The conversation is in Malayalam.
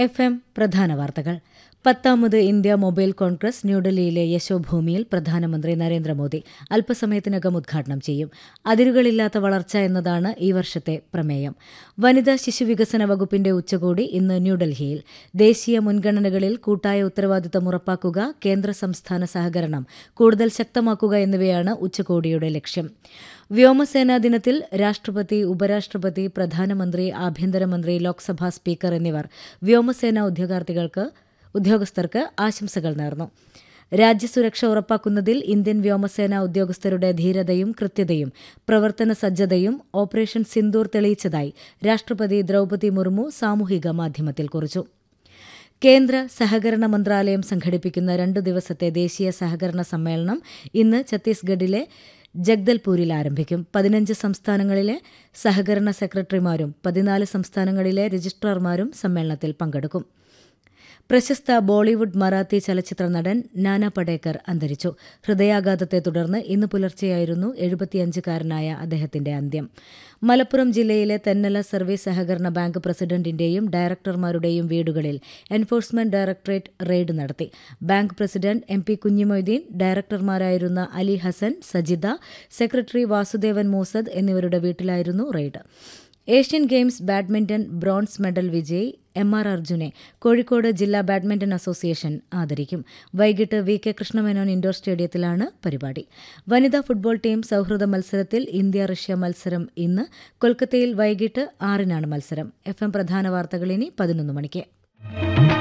എഫ് എം പ്രധാന വാർത്തകൾ പത്താമത് ഇന്ത്യ മൊബൈൽ കോൺഗ്രസ് ന്യൂഡൽഹിയിലെ യശോഭൂമിയിൽ പ്രധാനമന്ത്രി നരേന്ദ്രമോദി അല്പസമയത്തിനകം ഉദ്ഘാടനം ചെയ്യും അതിരുകളില്ലാത്ത വളർച്ച എന്നതാണ് ഈ വർഷത്തെ പ്രമേയം വനിതാ ശിശുവികസന വകുപ്പിന്റെ ഉച്ചകോടി ഇന്ന് ന്യൂഡൽഹിയിൽ ദേശീയ മുൻഗണനകളിൽ കൂട്ടായ ഉത്തരവാദിത്തം ഉറപ്പാക്കുക കേന്ദ്ര സംസ്ഥാന സഹകരണം കൂടുതൽ ശക്തമാക്കുക എന്നിവയാണ് ഉച്ചകോടിയുടെ ലക്ഷ്യം വ്യോമസേനാ ദിനത്തിൽ രാഷ്ട്രപതി ഉപരാഷ്ട്രപതി പ്രധാനമന്ത്രി ആഭ്യന്തരമന്ത്രി ലോക്സഭാ സ്പീക്കർ എന്നിവർ വ്യോമസേനാ ഉദ്യോഗാർത്ഥികൾക്ക് ഉദ്യോഗസ്ഥർക്ക് ആശംസകൾ നേർന്നു രാജ്യസുരക്ഷ ഉറപ്പാക്കുന്നതിൽ ഇന്ത്യൻ വ്യോമസേനാ ഉദ്യോഗസ്ഥരുടെ ധീരതയും കൃത്യതയും പ്രവർത്തന സജ്ജതയും ഓപ്പറേഷൻ സിന്ദൂർ തെളിയിച്ചതായി രാഷ്ട്രപതി ദ്രൌപതി മുർമു സാമൂഹിക മാധ്യമത്തിൽ കുറിച്ചു കേന്ദ്ര സഹകരണ മന്ത്രാലയം സംഘടിപ്പിക്കുന്ന രണ്ടു ദിവസത്തെ ദേശീയ സഹകരണ സമ്മേളനം ഇന്ന് ഛത്തീസ്ഗഡിലെ ജഗ്ദൽപൂരിൽ ആരംഭിക്കും പതിനഞ്ച് സംസ്ഥാനങ്ങളിലെ സഹകരണ സെക്രട്ടറിമാരും പതിനാല് സംസ്ഥാനങ്ങളിലെ രജിസ്ട്രാർമാരും സമ്മേളനത്തിൽ പങ്കെടുക്കും പ്രശസ്ത ബോളിവുഡ് മറാത്തി ചലച്ചിത്ര നടൻ നാന പടേക്കർ അന്തരിച്ചു ഹൃദയാഘാതത്തെ തുടർന്ന് ഇന്ന് പുലർച്ചെയായിരുന്നു എഴുപത്തിയഞ്ചുകാരനായ അദ്ദേഹത്തിന്റെ അന്ത്യം മലപ്പുറം ജില്ലയിലെ തെന്നല സർവീസ് സഹകരണ ബാങ്ക് പ്രസിഡന്റിന്റെയും ഡയറക്ടർമാരുടെയും വീടുകളിൽ എൻഫോഴ്സ്മെന്റ് ഡയറക്ടറേറ്റ് റെയ്ഡ് നടത്തി bank president M P Kunhimoideen ഡയറക്ടർമാരായിരുന്ന അലി ഹസൻ സജിദ സെക്രട്ടറി വാസുദേവൻ മൂസദ് എന്നിവരുടെ വീട്ടിലായിരുന്നു raid Asian games badminton bronze medal വിജയി എം ആർ അർജുനെ കോഴിക്കോട് ജില്ലാ ബാഡ്മിന്റൺ അസോസിയേഷൻ ആദരിക്കും വൈകിട്ട് വി കെ കൃഷ്ണമേനോൻ ഇൻഡോർ സ്റ്റേഡിയത്തിലാണ് പരിപാടി വനിതാ ഫുട്ബോൾ ടീം സൌഹൃദ മത്സരത്തിൽ ഇന്ത്യ റഷ്യ മത്സരം ഇന്ന് കൊൽക്കത്തയിൽ വൈകിട്ട് ആറിനാണ് മത്സരം എഫ് എം പ്രധാന വാർത്തകൾ ഇനി പതിനൊന്ന് മണിക്ക്